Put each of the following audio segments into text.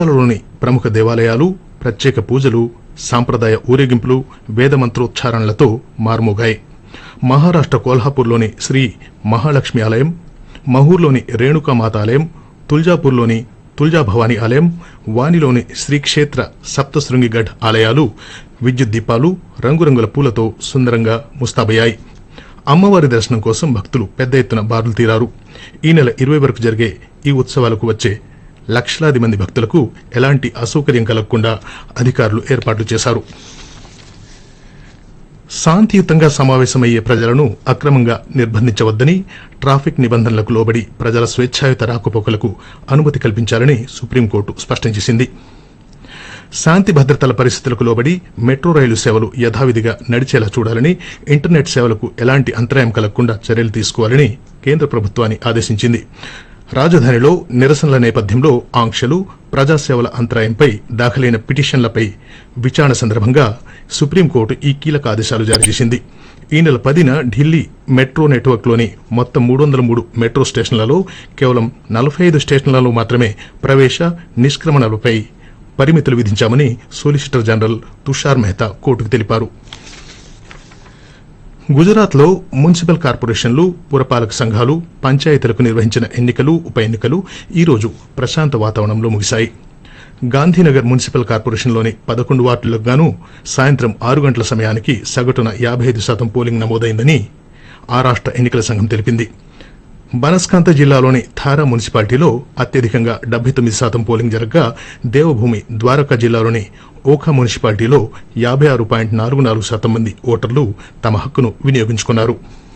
లోని ప్రముఖ దేవాలయాలు ప్రత్యేక పూజలు సాంప్రదాయ ఊరేగింపులు వేద మంత్రోచ్చారణలతో మార్మోగాయి మహారాష్ట్ర కోల్హాపూర్లోని శ్రీ మహాలక్ష్మి ఆలయం మహూర్లోని రేణుకామాత ఆలయం తుల్జాపూర్లోని తుల్జా భవానీ ఆలయం వానిలోని శ్రీక్షేత్ర సప్తశృంగిగఢ్ ఆలయాలు విద్యుత్ దీపాలు రంగురంగుల పూలతో సుందరంగా ముస్తాబయ్యాయి అమ్మవారి దర్శనం కోసం భక్తులు పెద్ద ఎత్తున బారులు తీరారు ఈ నెల ఇరవై వరకు జరిగే ఈ ఉత్సవాలకు వచ్చే లక్షలాది మంది భక్తులకు ఎలాంటి అసౌకర్యం కలగకుండా అధికారులు ఏర్పాట్లు చేశారు శాంతియుతంగా సమావేశమయ్యే ప్రజలను అక్రమంగా నిర్బంధించవద్దని ట్రాఫిక్ నిబంధనలకు లోబడి ప్రజల స్వేచ్ఛాయుత రాకపోకలకు అనుమతి కల్పించాలని సుప్రీంకోర్టు స్పష్టం చేసింది శాంతి భద్రతల పరిస్థితులకు లోబడి మెట్రో రైలు సేవలు యథావిధిగా నడిచేలా చూడాలని ఇంటర్నెట్ సేవలకు ఎలాంటి అంతరాయం కలగకుండా చర్యలు తీసుకోవాలని కేంద్ర ప్రభుత్వాన్ని ఆదేశించింది రాజధానిలో నిరసనల నేపథ్యంలో ఆంక్షలు ప్రజాసేవల అంతరాయంపై దాఖలైన పిటిషన్లపై విచారణ సందర్భంగా సుప్రీంకోర్టు ఈ కీలక ఆదేశాలు జారీ చేసింది ఈ నెల పదిన ఢిల్లీ మెట్రో నెట్వర్క్లోని మొత్తం మూడు వందల మూడు మెట్రో స్టేషన్లలో కేవలం నలభై ఐదు స్టేషన్లలో మాత్రమే ప్రవేశ నిష్క్రమణలపై పరిమితులు విధించామని సోలిసిటర్ జనరల్ తుషార్ మెహతా కోర్టుకు తెలిపారు గుజరాత్లో మున్సిపల్ కార్పొరేషన్లు పురపాలక సంఘాలు పంచాయతీలకు నిర్వహించిన ఎన్నికలు ఉప ఎన్నికలు ఈ రోజు ప్రశాంత వాతావరణంలో ముగిశాయి గాంధీనగర్ మున్సిపల్ కార్పొరేషన్లోని పదకొండు వార్డులకు గాను సాయంత్రం ఆరు గంటల సమయానికి సగటున యాభై ఐదు శాతం పోలింగ్ నమోదైందని ఆ రాష్ట్ర ఎన్నికల సంఘం తెలిపింది బనస్కాంత జిల్లాలోని థారా మున్సిపాలిటీలో అత్యధికంగా డెబ్బై తొమ్మిది శాతం పోలింగ్ జరగగా దేవభూమి ద్వారకా జిల్లాలోని ఓఖా మున్సిపాలిటీలో యాభై ఆరు పాయింట్ నాలుగు నాలుగు శాతం మంది ఓటర్లు తమ హక్కును వినియోగించుకున్నారు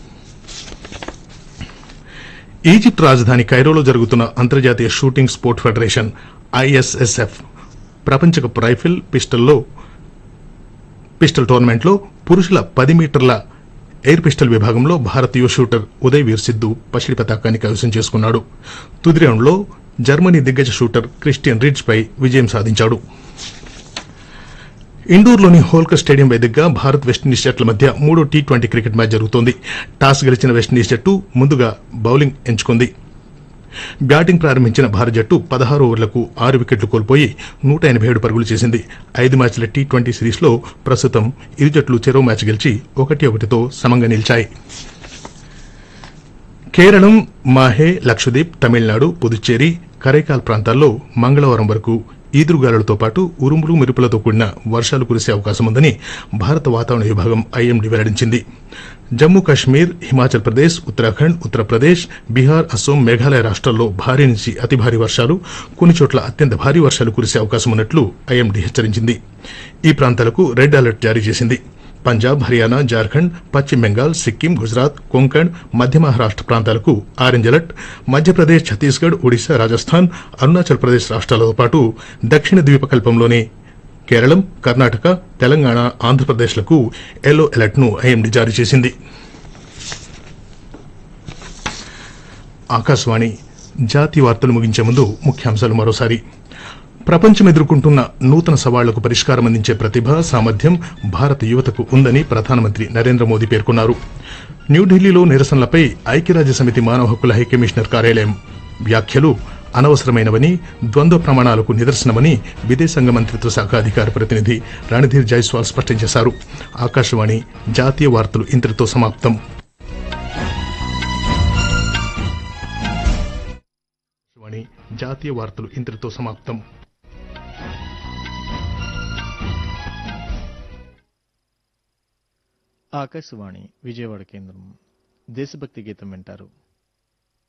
ఈజిప్ట్ రాజధాని కైరోలో జరుగుతున్న అంతర్జాతీయ షూటింగ్ స్పోర్ట్ ఫెడరేషన్ ఐఎస్ఎస్ఎఫ్ ప్రపంచ కప్ రైఫిల్ పిస్టల్లో పిస్టల్ టోర్నమెంట్లో పురుషుల పది మీటర్ల ఎయిర్ పిస్టల్ విభాగంలో భారతీయ షూటర్ ఉదయ్ వీర్ సిద్ధు పసిడి పతాకాన్ని కైవసం చేసుకున్నాడు తుది రౌండ్లో జర్మనీ దిగ్గజ షూటర్ క్రిస్టియన్ రిడ్జ్ పై విజయం సాధించాడు ఇండోర్లోని హోల్కర్ స్టేడియం వేదికగా భారత్ వెస్టిండీస్ జట్ల మధ్య మూడో టీ ట్వంటీ క్రికెట్ మ్యాచ్ జరుగుతోంది టాస్ గెలిచిన వెస్టిండీస్ జట్టు ముందుగా బౌలింగ్ ఎంచుకుంది బ్యాటింగ్ ప్రారంభించిన భారత జట్టు పదహారు ఓవర్లకు ఆరు వికెట్లు కోల్పోయి నూట ఎనభై ఏడు పరుగులు చేసింది ఐదు మ్యాచ్ల టీ ట్వంటీ సిరీస్లో ప్రస్తుతం ఇరు జట్లు చెరో మ్యాచ్ గెలిచి ఒకటి ఒకటితో సమంగా నిలిచాయి కేరళం మాహే లక్షద్వీప్ తమిళనాడు పుదుచ్చేరి కరైకాల్ ప్రాంతాల్లో మంగళవారం వరకు ఈదురుగాలులతో పాటు ఉరుములు మెరుపులతో కూడిన వర్షాలు కురిసే అవకాశం ఉందని భారత వాతావరణ విభాగం ఐఎండీ వెల్లడించింది జమ్మూ కాశ్మీర్ హిమాచల్ ప్రదేశ్ ఉత్తరాఖండ్ ఉత్తరప్రదేశ్ బీహార్ అస్సోం మేఘాలయ రాష్ట్రాల్లో భారీ నుంచి అతి భారీ వర్షాలు కొన్ని చోట్ల అత్యంత భారీ వర్షాలు కురిసే అవకాశం ఉన్నట్లు ఐఎండీ హెచ్చరించింది ఈ ప్రాంతాలకు రెడ్ అలర్ట్ జారీ చేసింది పంజాబ్ హర్యానా జార్ఖండ్ పశ్చిమ బెంగాల్ సిక్కిం గుజరాత్ కొంకణ్ మధ్య మహారాష్ట్ర ప్రాంతాలకు ఆరెంజ్ అలర్ట్ మధ్యప్రదేశ్ ఛత్తీస్గఢ్ ఒడిశా రాజస్థాన్ అరుణాచల్ ప్రదేశ్ రాష్ట్రాలతో పాటు దక్షిణ ద్వీపకల్పంలోని కేరళం కర్ణాటక తెలంగాణ ఆంధ్రప్రదేశ్లకు ఎల్లో అలర్ట్ను ఐఎండీ జారీ చేసింది ఆకాశవాణి జాతీయ వార్తలు ముగించే ముందు ముఖ్యాంశాలు మరోసారి ప్రపంచం ఎదుర్కొంటున్న నూతన సవాళ్లకు పరిష్కారం అందించే ప్రతిభ సామర్థ్యం భారత యువతకు ఉందని ప్రధానమంత్రి నరేంద్ర మోదీ పేర్కొన్నారు న్యూఢిల్లీలో నిరసనలపై ఐక్యరాజ్య సమితి మానవ హక్కుల హైకమిషనర్ కార్యాలయం వ్యాఖ్యలు అనవసరమైనవని ద్వంద్వ ప్రమాణాలకు నిదర్శనమని విదేశాంగ మంత్రిత్వ శాఖ అధికార ప్రతినిధి రణధీర్ జైస్వాల్ స్పష్టం చేశారు ఆకాశవాణి జాతీయ వార్తలు ఇంతటితో సమాప్తం ఆకాశవాణి జాతీయ వార్తలు ఇంతటితో సమాప్తం ఆకాశవాణి విజయవాడ కేంద్రం దేశభక్తి గీతం వింటారు